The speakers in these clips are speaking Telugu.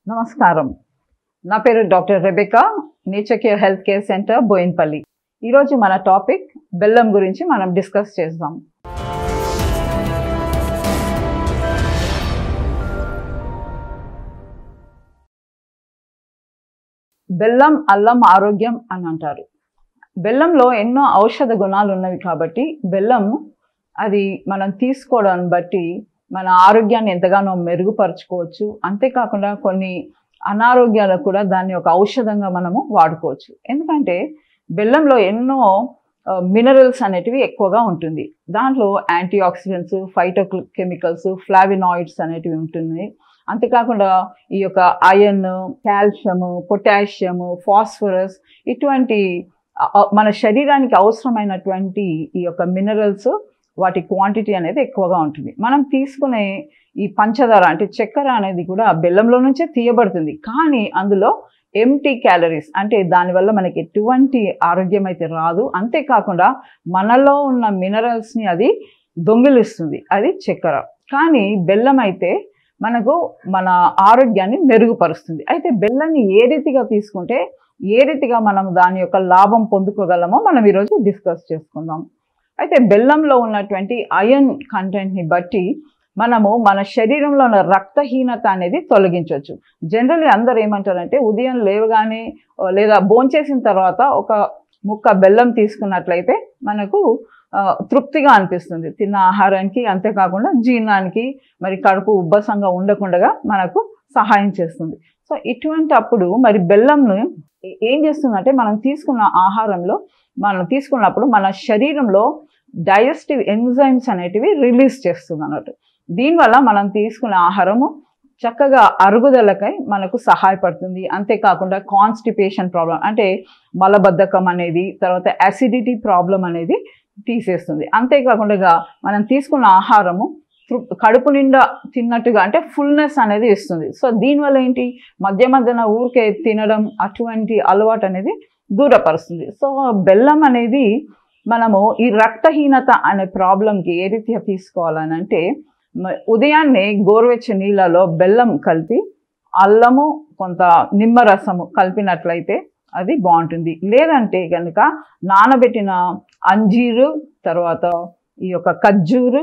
నమస్కారం నా పేరు doctor Rebecca nature care health care centre Bowenpally ఈరోజు మన టాపిక్ బెల్లం గురించి మనం డిస్కస్ చేద్దాం బెల్లం అల్లం ఆరోగ్యం అని అంటారు బెల్లంలో ఎన్నో ఔషధ గుణాలు ఉన్నవి కాబట్టి బెల్లం అది మనం తీసుకోవడాన్ని బట్టి మన ఆరోగ్యాన్ని ఎంతగానో మెరుగుపరచుకోవచ్చు అంతేకాకుండా కొన్ని అనారోగ్యాలకు కూడా దాన్ని ఒక ఔషధంగా మనము వాడుకోవచ్చు ఎందుకంటే బెల్లంలో ఎన్నో మినరల్స్ అనేటివి ఎక్కువగా ఉంటుంది దాంట్లో anti oxidants phyto chemicals flavonoids అనేటివి ఉంటున్నాయి అంతేకాకుండా ఈ యొక్క ఐరన్ కాల్షియము పొటాషియము ఫాస్ఫరస్ ఇటువంటి అ- అ- మన శరీరానికి అవసరమైనటువంటి ఈ యొక్క మినరల్స్ వాటి క్వాంటిటీ అనేది ఎక్కువగా ఉంటుంది మనం తీసుకునే ఈ పంచదార అంటే చక్కెర అనేది కూడా బెల్లంలో నుంచే తీయబడుతుంది కానీ అందులో ఎంటీ క్యాలరీస్ అంటే దానివల్ల మనకి ఎటువంటి ఆరోగ్యం అయితే రాదు అంతేకాకుండా మనలో ఉన్న మినరల్స్ని అది దొంగిలిస్తుంది అది చక్కెర కానీ బెల్లం అయితే మనకు మన ఆరోగ్యాన్ని మెరుగుపరుస్తుంది అయితే బెల్లాన్ని ఏ రీతిగా తీసుకుంటే ఏ రీతిగా మనం దాని యొక్క లాభం పొందుకోగలమో మనం ఈరోజు డిస్కస్ చేసుకుందాం అయితే బెల్లంలో ఉన్నటువంటి అయన్ కంటెంట్ని బట్టి మనము మన శరీరంలో ఉన్న రక్తహీనత అనేది తొలగించవచ్చు జనరల్లీ అందరు ఏమంటారంటే ఉదయం లేవగానే ఆ, లేదా భోంచేసిన తర్వాత ఒక ముక్క బెల్లం తీసుకున్నట్లయితే మనకు ఆ, తృప్తిగా అనిపిస్తుంది తిన్న ఆహారానికి అంతేకాకుండా జీర్ణానికి మరి కడుపు ఉబ్బసంగా ఉండకుండా మనకు సహాయం చేస్తుంది సో ఇటువంటి అప్పుడు మరి బెల్లంను ఏ- ఏం చేస్తుందంటే మనం తీసుకున్న ఆహారంలో మనం తీసుకున్నప్పుడు మన శరీరంలో డైజెస్టివ్ ఎంజైమ్స్ అనేటివి రిలీజ్ చేస్తుంది అన్నట్టు దీనివల్ల మనం తీసుకునే ఆహారము చక్కగా అరుగుదలకై మనకు సహాయపడుతుంది అంతేకాకుండా కాన్స్టిపేషన్ ప్రాబ్లం అంటే మలబద్ధకం అనేది తర్వాత అసిడిటీ ప్రాబ్లం అనేది తీసేస్తుంది అంతేకాకుండా మనం తీసుకున్న ఆహారము తృప్- కడుపు నిండా తిన్నట్టుగా అంటే ఫుల్నెస్ అనేది ఇస్తుంది సో దీనివల్ల ఏంటి మధ్య మధ్యన ఊరికే తినడం అటువంటి అలవాటు అనేది దూరపరుస్తుంది సో బెల్లం అనేది మనము ఈ రక్తహీనత అనే ప్రాబ్లంకి ఏ రీతిగా తీసుకోవాలని అంటే మ- ఉదయాన్నే గోరువెచ్చ నీళ్ళలో బెల్లం కలిపి అల్లము కొంత నిమ్మరసము కలిపినట్లయితే అది బాగుంటుంది లేదంటే కనుక నానబెట్టిన అంజీరు తర్వాత ఈ యొక్క ఖర్జూరు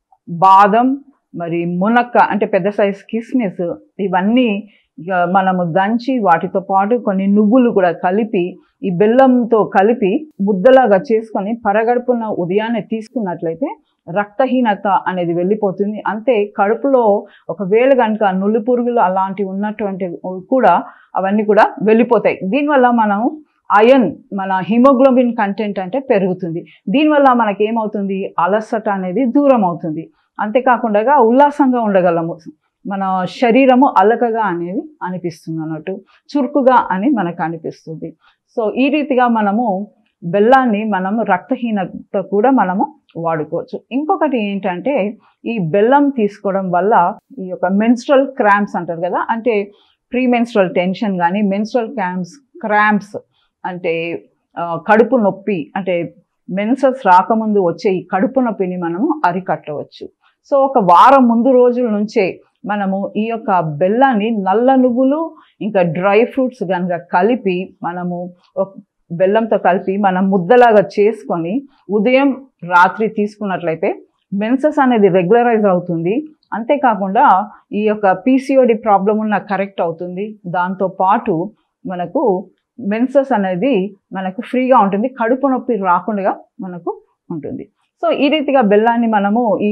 బాదం మరి మునక్క అంటే పెద్ద సైజ్ కిస్మిస్ ఇవన్నీ ఇక మనము దంచి వాటితో పాటు కొన్ని నువ్వులు కూడా కలిపి ఈ బెల్లంతో కలిపి ముద్దలాగా చేసుకొని పరగడుపున ఉదయాన్నే తీసుకున్నట్లయితే రక్తహీనత అనేది వెళ్ళిపోతుంది అంతే కడుపులో ఒకవేళ కనుక నులి పురుగులు అలాంటివి ఉన్నటువంటి కూడా అవన్నీ కూడా వెళ్ళిపోతాయి దీనివల్ల మనం అయన్ మన హిమోగ్లోబిన్ కంటెంట్ అంటే పెరుగుతుంది దీనివల్ల మనకి ఏమవుతుంది అలసట అనేది దూరం అవుతుంది అంతేకాకుండా ఉల్లాసంగా ఉండగలము మన శరీరము అలకగా అనేది అనిపిస్తుంది అన్నట్టు చురుకుగా అని మనకు అనిపిస్తుంది సో ఈ రీతిగా మనము బెల్లాన్ని మనము రక్తహీనత కూడా మనము వాడుకోవచ్చు ఇంకొకటి ఏంటంటే ఈ బెల్లం తీసుకోవడం వల్ల ఈ యొక్క మెన్స్ట్రల్ క్రాంప్స్ అంటారు కదా అంటే ప్రీ మెన్స్ట్రల్ టెన్షన్ కానీ మెన్స్ట్రల్ క్రాంప్స్ క్రాంప్స్ అంటే ఆ, కడుపు నొప్పి అంటే మెన్సస్ రాకముందు వచ్చే ఈ కడుపు నొప్పిని మనము అరికట్టవచ్చు సో ఒక వారం ముందు రోజుల నుంచే మనము ఈ యొక్క బెల్లాన్ని నల్ల నువ్వులు ఇంకా డ్రై ఫ్రూట్స్ కనుక కలిపి మనము ఒక బెల్లంతో కలిపి మనం ముద్దలాగా చేసుకొని ఉదయం రాత్రి తీసుకున్నట్లయితే మెన్సెస్ అనేది రెగ్యులరైజ్ అవుతుంది అంతేకాకుండా ఈ యొక్క పీసీఓడి ప్రాబ్లం ఉన్న కరెక్ట్ అవుతుంది దాంతో పాటు మనకు మెన్సెస్ అనేది మనకు ఫ్రీగా ఉంటుంది కడుపు నొప్పి రాకుండా మనకు ఉంటుంది సో ఈ రీతిగా బెల్లాన్ని మనము ఈ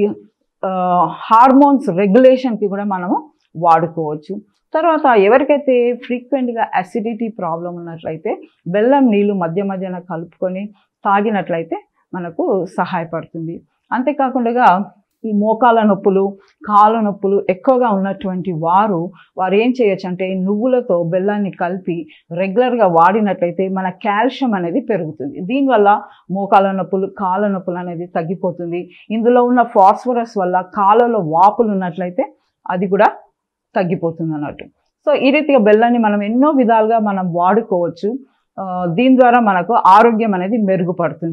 హార్మోన్స్ రెగ్యులేషన్కి కూడా మనము వాడుకోవచ్చు తర్వాత ఎవరికైతే ఫ్రీక్వెంట్గా అసిడిటీ ప్రాబ్లం ఉన్నట్లయితే బెల్లం నీళ్ళు మధ్య మధ్యన కలుపుకొని తాగినట్లయితే మనకు సహాయపడుతుంది అంతేకాకుండా ఈ మోకాల నొప్పులు కాళ్ళ నొప్పులు ఎక్కువగా ఉన్నటువంటి వారు వారు ఏం చేయొచ్చు అంటే నువ్వులతో బెల్లాన్ని కలిపి రెగ్యులర్గా వాడినట్లయితే మన కాల్షియం అనేది పెరుగుతుంది దీనివల్ల మోకాల నొప్పులు కాళ్ళ నొప్పులు అనేది తగ్గిపోతుంది ఇందులో ఉన్న ఫాస్ఫరస్ వల్ల కాళ్ళలో వాపులు ఉన్నట్లయితే అది కూడా తగ్గిపోతుంది అన్నట్టు సో ఈ రీతిగా బెల్లాన్ని మనం ఎన్నో విధాలుగా మనం వాడుకోవచ్చు ఆ, దీని ద్వారా మనకు ఆరోగ్యం అనేది మెరుగుపడుతుంది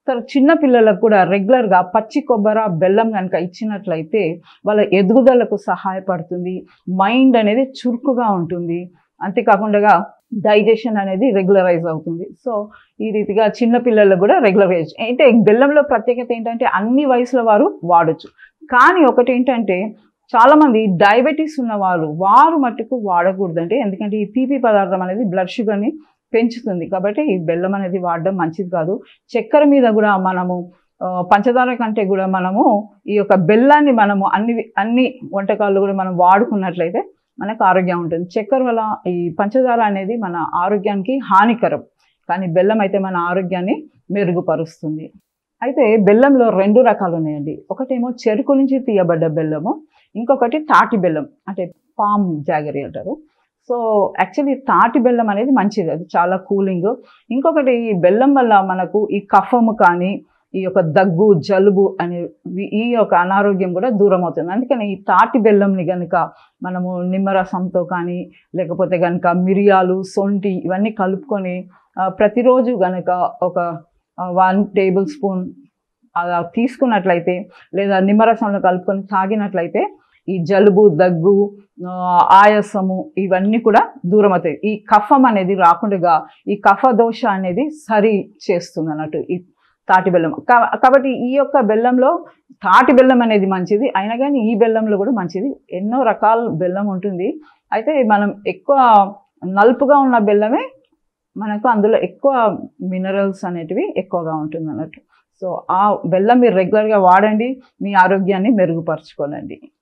తర్వాత చిన్న పిల్లలకు కూడా రెగ్యులర్గా పచ్చి కొబ్బరి బెల్లం కనుక ఇచ్చినట్లయితే వాళ్ళ ఎదుగుదలకు సహాయపడుతుంది మైండ్ అనేది చురుకుగా ఉంటుంది అంతేకాకుండా డైజెషన్ అనేది రెగ్యులరైజ్ అవుతుంది సో ఈ రీతిగా చిన్న పిల్లలకు కూడా రెగ్యులరైజ్ అంటే బెల్లంలో ప్రత్యేకత ఏంటంటే అన్ని వయసుల వారు వాడచ్చు కానీ ఒకటి ఏంటంటే చాలామంది డయాబెటీస్ ఉన్నవారు వారు మట్టుకు వాడకూడదంటే ఎందుకంటే ఈ తీపి పదార్థం అనేది బ్లడ్ షుగర్ని పెంచుతుంది కాబట్టి ఈ బెల్లం అనేది వాడడం మంచిది కాదు చక్కెర మీద కూడా మనము ఆ, పంచదార కంటే కూడా మనము ఈ యొక్క బెల్లాన్ని మనము అన్ని అన్ని వంటకాల్లో కూడా మనం వాడుకున్నట్లయితే మనకు ఆరోగ్యం ఉంటుంది చక్కెర వల్ల ఈ పంచదార అనేది మన ఆరోగ్యానికి హానికరం కానీ బెల్లం అయితే మన ఆరోగ్యాన్ని మెరుగుపరుస్తుంది అయితే బెల్లంలో రెండు రకాలు ఉన్నాయండి ఒకటేమో చెరుకు నుంచి తీయబడ్డ బెల్లము ఇంకొకటి తాటి బెల్లం అంటే పామ్ జాగరీ అంటారు సో యాక్చువల్లీ తాటి బెల్లం అనేది మంచిది అది చాలా కూలింగ్ ఇంకొకటి ఈ బెల్లం వల్ల మనకు ఈ కఫము కానీ ఈ యొక్క దగ్గు జలుబు అనే వి- ఈ యొక్క అనారోగ్యం కూడా దూరం అవుతుంది అందుకని ఈ తాటి బెల్లంని కనుక మనము నిమ్మరసంతో కానీ లేకపోతే కనుక మిరియాలు సొంటి ఇవన్నీ కలుపుకొని ఆ, ప్రతిరోజు కనుక ఒక వన్ టేబుల్ స్పూన్ అలా తీసుకున్నట్లయితే లేదా నిమ్మరసంలో కలుపుకొని తాగినట్లయితే ఈ జలుబు దగ్గు ఆ, ఆయాసము ఇవన్నీ కూడా దూరం అవుతాయి ఈ కఫం అనేది రాకుండా ఈ కఫ దోష అనేది సరి చేస్తుంది అన్నట్టు ఈ తాటి బెల్లం కా- కాబట్టి ఈ యొక్క బెల్లంలో తాటి బెల్లం అనేది మంచిది అయినా కానీ ఈ బెల్లంలో కూడా మంచిది ఎన్నో రకాల బెల్లం ఉంటుంది అయితే మనం ఎక్కువ నలుపుగా ఉన్న బెల్లమే మనకు అందులో ఎక్కువ మినరల్స్ అనేటివి ఎక్కువగా ఉంటుంది అన్నట్టు సో ఆ బెల్లం మీరు రెగ్యులర్గా వాడండి మీ ఆరోగ్యాన్ని మెరుగుపరచుకోనండి